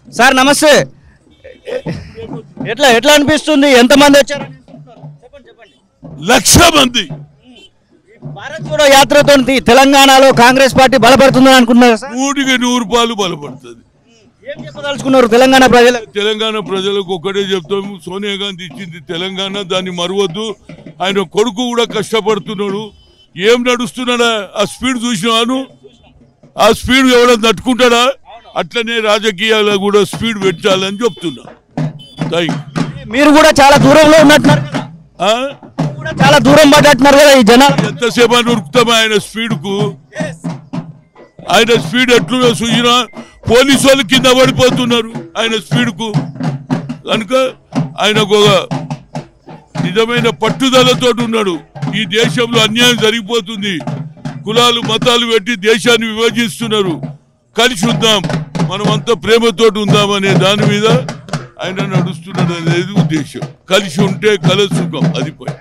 sir నమస్తే ఎట్లా ఎట్లా అనిపిస్తుంది ఎంతమంది వచ్చారు చెప్పండి చెప్పండి లక్ష మంది భారత్ జోడో యాత్రతో తెలంగాణలో కాంగ్రెస్ పార్టీ బలపడుతుందని అనుకున్నారు సార్ నూటికి నూరు రూపాయలు బలపడుతుంది ఏం చెప్పదలుచుకున్నారు తెలంగాణ ప్రజలకు తెలంగాణ ప్రజలకు ఒక్కటే చెప్తాము సోనియా గాంధీ ఇచ్చింది తెలంగాణ దాన్ని మరవద్దు ఆయన కొడుకు కూడా కష్టపడుతున్నాడు ఏం నడుస్తున్నాడా ఆ స్పీడ్ చూసినాను ఆ స్పీడ్ ఎవడో తట్టుకుంటాడా అట్లనే రాజకీయాలు కూడా స్పీడ్ పెట్టాలని చెప్తున్నా థ్యాంక్ మీరు కూడా చాలా దూరంలో ఉన్నట్టున్నారు కదా మీరు కూడా చాలా దూరం పడ్డట్టున్నారు కదా ఈ జనాలు ఎంతసేపు అని ఉరుకుతాం ఆయన స్పీడ్ కు ఆయన స్పీడ్ ఎట్లున్నా చూసినా పోలీసు వాళ్ళు కింద పడిపోతున్నారు ఆయన స్పీడ్ కు కనుక ఆయనకు ఒక నిజమైన పట్టుదలతో ఉన్నాడు ఈ దేశంలో అన్యాయం జరిగిపోతుంది కులాలు మతాలు పెట్టి దేశాన్ని విభజిస్తున్నారు కలిసి ఉందాం మనం అంతా ప్రేమతోటి ఉందాం అనే దాని మీద ఆయన నడుస్తున్నాడు అనేది ఉద్దేశం కలిసి ఉంటే కల సుఖం అది పోయి